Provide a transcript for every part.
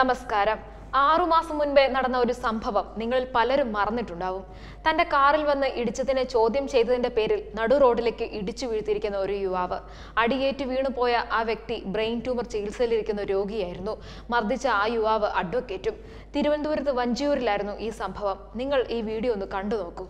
നമസ്കാരം ആറുമാസം മുൻപേ നടന്ന ഒരു സംഭവം നിങ്ങളിൽ പലരും മറന്നിട്ടുണ്ടാവും തന്റെ കാറിൽ വന്ന് ഇടിച്ചതിനെ ചോദ്യം ചെയ്തതിന്റെ പേരിൽ നടു റോഡിലേക്ക് ഇടിച്ചു വീഴ്ത്തിയിരിക്കുന്ന ഒരു യുവാവ് അടിയേറ്റ് വീണുപോയ ആ വ്യക്തി ബ്രെയിൻ ട്യൂമർ ചികിത്സയിലിരിക്കുന്ന രോഗിയായിരുന്നു മർദ്ദിച്ച ആ യുവാവ് അഡ്വക്കേറ്റും തിരുവനന്തപുരത്ത് വഞ്ചിയൂരിലായിരുന്നു ഈ സംഭവം നിങ്ങൾ ഈ വീഡിയോ ഒന്ന് കണ്ടു നോക്കൂ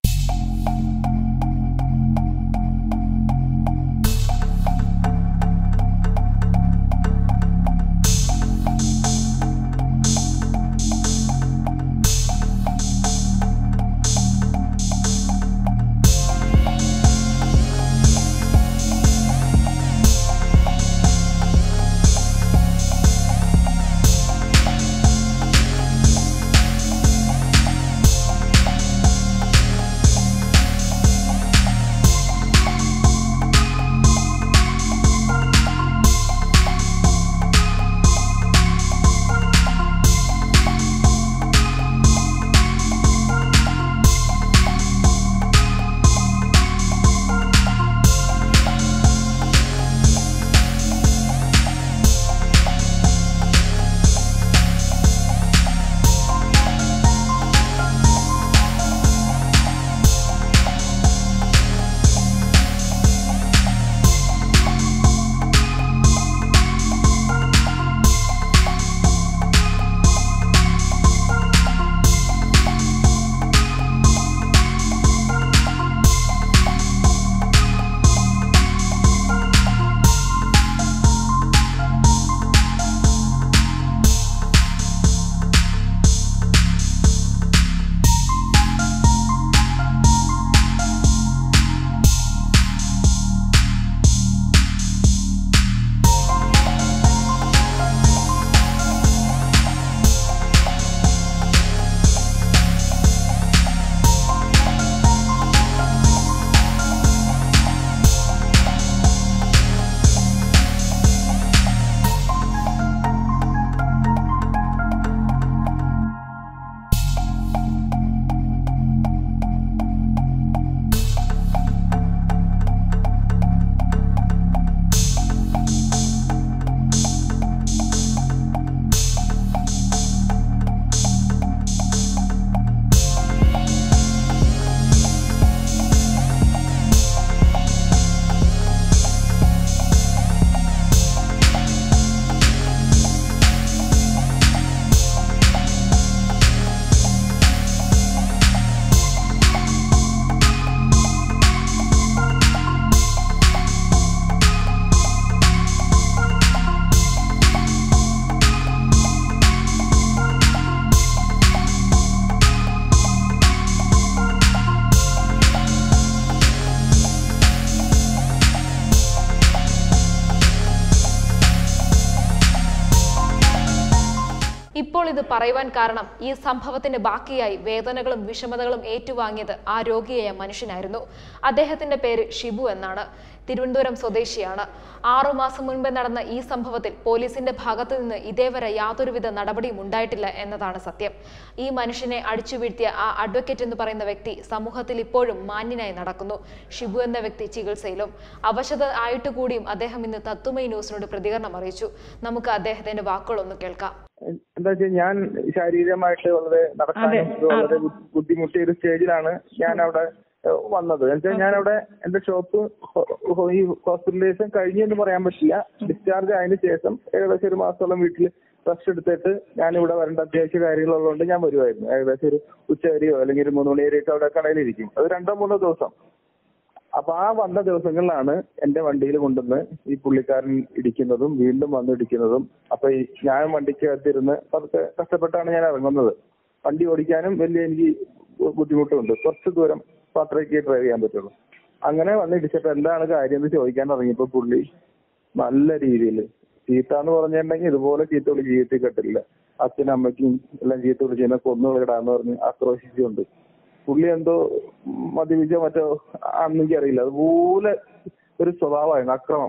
ഇപ്പോൾ ഇത് പറയുവാൻ കാരണം ഈ സംഭവത്തിന് ബാക്കിയായി വേദനകളും വിഷമതകളും ഏറ്റുവാങ്ങിയത് ആ രോഗിയായ മനുഷ്യനായിരുന്നു അദ്ദേഹത്തിന്റെ പേര് ഷിബു എന്നാണ് തിരുവനന്തപുരം സ്വദേശിയാണ് ആറുമാസം മുൻപ് നടന്ന ഈ സംഭവത്തിൽ പോലീസിന്റെ ഭാഗത്തു നിന്ന് ഇതേവരെ യാതൊരുവിധ നടപടിയും ഉണ്ടായിട്ടില്ല എന്നതാണ് സത്യം ഈ മനുഷ്യനെ അടിച്ചു വീഴ്ത്തിയ ആ അഡ്വക്കേറ്റ് എന്ന് പറയുന്ന വ്യക്തി സമൂഹത്തിൽ ഇപ്പോഴും മാന്യനായി നടക്കുന്നു ഷിബു എന്ന വ്യക്തി ചികിത്സയിലും അവശത ആയിട്ട് കൂടിയും അദ്ദേഹം ഇന്ന് തത്തുമൈ ന്യൂസിനോട് പ്രതികരണം അറിയിച്ചു നമുക്ക് അദ്ദേഹത്തിന്റെ വാക്കുകളൊന്ന് കേൾക്കാം എന്താ വെച്ചാൽ ഞാൻ ശാരീരികമായിട്ട് വളരെ നടക്കാനും അതെ, വളരെ ബു- ബുദ്ധിമുട്ടിയ ഒരു സ്റ്റേജിലാണ് ഞാൻ അവിടെ ഏഹ്, വന്നത് എന്നുവെച്ചാൽ ഞാൻ അവിടെ എന്റെ ഷോപ്പ് ഹോ- ഹോ- ഈ ഹോസ്പിറ്റലൈസേഷൻ കഴിഞ്ഞു എന്ന് പറയാൻ പറ്റില്ല ഡിസ്ചാർജ് ആയതിനു ശേഷം ഏകദേശം ഒരു മാസത്തോളം വീട്ടിൽ റെസ്റ്റ് എടുത്തിട്ട് ഞാൻ ഇവിടെ വരേണ്ട അത്യാവശ്യ കാര്യങ്ങളുള്ളതുകൊണ്ട് ഞാൻ വരുമായിരുന്നു ഏകദേശം ഒരു ഉച്ചവരെയോ അല്ലെങ്കിൽ ഒരു മൂന്ന് മണി വരെയൊക്കെ അവിടെ കടയിലിരിക്കും അത് രണ്ടോ മൂന്നോ ദിവസം അപ്പൊ ആ വന്ന ദിവസങ്ങളിലാണ് എന്റെ വണ്ടിയിൽ കൊണ്ടുവന്ന് ഈ പുള്ളിക്കാരൻ ഇടിക്കുന്നതും വീണ്ടും വന്ന് ഇടിക്കുന്നതും അപ്പൊ ഈ ഞാൻ വണ്ടിക്കകത്തിരുന്ന് പതുക്കെ കഷ്ടപ്പെട്ടാണ് ഞാൻ ഇറങ്ങുന്നത് വണ്ടി ഓടിക്കാനും വലിയ എനിക്ക് ബുദ്ധിമുട്ടുണ്ട് കുറച്ച് ദൂരം മാത്രമേ ഡ്രൈവ് ചെയ്യാൻ പറ്റുള്ളൂ അങ്ങനെ വന്ന് ഇടിച്ചപ്പോ എന്താണ് കാര്യം എന്ന് ചോദിക്കാൻ ഇറങ്ങിയപ്പോ പുള്ളി നല്ല രീതിയിൽ ചീത്ത എന്ന് പറഞ്ഞിട്ടുണ്ടെങ്കിൽ ഇതുപോലെ ചീത്ത വിളി ജീവിതത്തിൽ കേട്ടില്ല അച്ഛനും അമ്മയ്ക്കും എല്ലാം ചീത്ത വിളിച്ച് കൊന്നുകളിടാന്ന് പറഞ്ഞ് ആക്രോശിച്ചുകൊണ്ട് പുള്ളി എന്തോ മദ്യപിച്ചോ മറ്റോ ആണെന്ന് എനിക്കറിയില്ല അതുപോലെ ഒരു സ്വഭാവമായിരുന്നു അക്രമം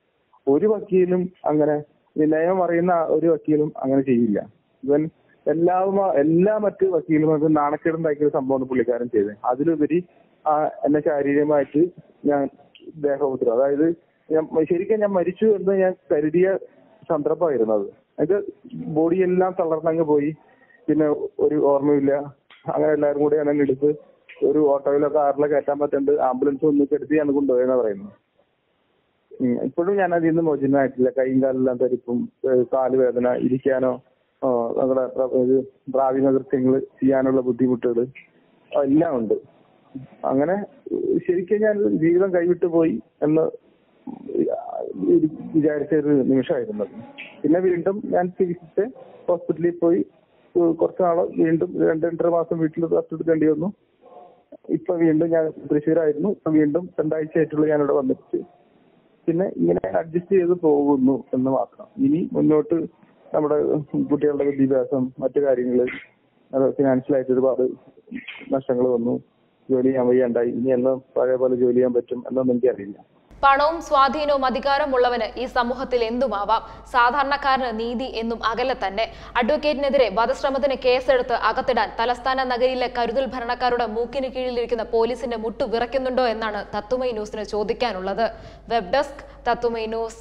ഒരു വക്കീലും അങ്ങനെ ഈ നിയമം അറിയുന്ന ഒരു വക്കീലും അങ്ങനെ ചെയ്യില്ല ഇവൻ എല്ലാവരും എല്ലാ മറ്റു വക്കീലും നാണക്കേടുണ്ടാക്കിയ ഒരു സംഭവമാണ് പുള്ളിക്കാരൻ ചെയ്തത് അതിലുപരി ആ എന്നെ ശാരീരികമായിട്ട് ഞാൻ ദേഹോപദ്രവം അതായത് ഞാൻ ശരിക്കും ഞാൻ മരിച്ചു എന്ന് ഞാൻ കരുതിയ സന്ദർഭമായിരുന്നു അത് അത് ബോഡി എല്ലാം തളർന്നങ്ങ് പോയി പിന്നെ ഒരു ഓർമ്മയില്ല അങ്ങനെ എല്ലാവരും കൂടി ഞാൻ എടുത്ത് ഒരു ഓട്ടോയിലോ കാറിലോ കയറ്റാൻ പറ്റുന്നുണ്ട് ആംബുലൻസ് ഒന്നിച്ചെടുത്ത് ഞാൻ കൊണ്ടുപോയെന്നാ പറയുന്നത് ഉം. ഇപ്പോഴും ഞാൻ അതിൽ നിന്ന് മോചിതനായിട്ടില്ല കൈയും കാലെല്ലാം തരിപ്പും ഏഹ് കാല് വേദന ഇരിക്കാനോ ആ, നമ്മുടെ പ്ര- ഇത് പ്രാവിക കൃത്യങ്ങൾ ചെയ്യാനുള്ള ബുദ്ധിമുട്ടുകൾ എല്ലാം ഉണ്ട് അങ്ങനെ ഏഹ് ശരിക്കും ഞാൻ ജീവിതം കൈവിട്ടു പോയി എന്ന് ഇത് വിചാരിച്ച ഒരു നിമിഷമായിരുന്നു അത്. പിന്നെ വീണ്ടും ഞാൻ ചികിത്സിച്ച് ഹോസ്പിറ്റലിൽ പോയി ഏഹ് കുറച്ച് നാള് വീണ്ടും രണ്ട് രണ്ടര മാസം വീട്ടിൽ റെസ്റ്റ് എടുക്കേണ്ടി വന്നു ഇപ്പൊ വീണ്ടും ഞാൻ തൃശ്ശൂരായിരുന്നു ഇപ്പൊ വീണ്ടും രണ്ടാഴ്ചയായിട്ടുള്ള ഞാനിവിടെ വന്നിട്ട് പിന്നെ ഇങ്ങനെ അഡ്ജസ്റ്റ് ചെയ്ത് പോകുന്നു എന്ന് മാത്രം ഇനി മുന്നോട്ട് നമ്മുടെ കുട്ടികളുടെ വിദ്യാഭ്യാസം മറ്റു കാര്യങ്ങള് അത് ഫിനാൻഷ്യലായിട്ട് ഒരുപാട് നഷ്ടങ്ങൾ വന്നു ജോലി ചെയ്യാൻ വയ്യാണ്ടായി ഇനി എല്ലാം പഴയ പോലെ ജോലി ചെയ്യാൻ പറ്റും എന്നൊന്നും എനിക്കറിയില്ല പണവും സ്വാധീനവും അധികാരമുള്ളവന് ഈ സമൂഹത്തിൽ എന്തുമാവാം സാധാരണക്കാരന് നീതി എന്നും അകലെ തന്നെ അഡ്വക്കേറ്റിനെതിരെ വധശ്രമത്തിന് കേസെടുത്ത് അകത്തിടാൻ തലസ്ഥാന നഗരിയിലെ കരുതൽ ഭരണക്കാരുടെ മൂക്കിന് കീഴിലിരിക്കുന്ന പോലീസിന്റെ മുട്ടു വിറയ്ക്കുന്നുണ്ടോ എന്നാണ് തത്തുമൈ ന്യൂസിന് ചോദിക്കാനുള്ളത് web desk Tatwamayi news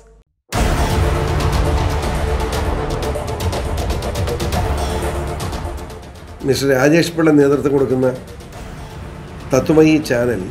mister Rajesh Pillai നേതൃത്വം കൊടുക്കുന്ന തത്വമയി ചാനൽ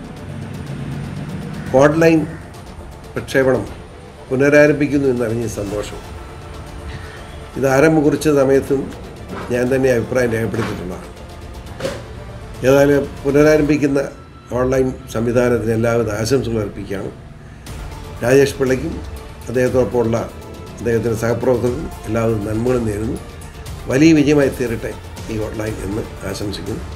ഓൺലൈൻ പ്രക്ഷേപണം പുനരാരംഭിക്കുന്നു എന്നറിഞ്ഞ സന്തോഷം ഇത് ആരംഭം കുറിച്ച സമയത്തും ഞാൻ തന്നെ അഭിപ്രായം രേഖപ്പെടുത്തിയിട്ടുള്ളതാണ് ഏതായാലും പുനരാരംഭിക്കുന്ന ഓൺലൈൻ സംവിധാനത്തിന് എല്ലാവിധ ആശംസകൾ അർപ്പിക്കുകയാണ് രാജേഷ് പിള്ളയ്ക്കും അദ്ദേഹത്തോടൊപ്പമുള്ള അദ്ദേഹത്തിൻ്റെ സഹപ്രവർത്തകർക്കും എല്ലാവിധ നന്മകളും നേരുന്നു വലിയ വിജയമായി തീരട്ടെ ഈ ഓൺലൈൻ എന്ന് ആശംസിക്കുന്നു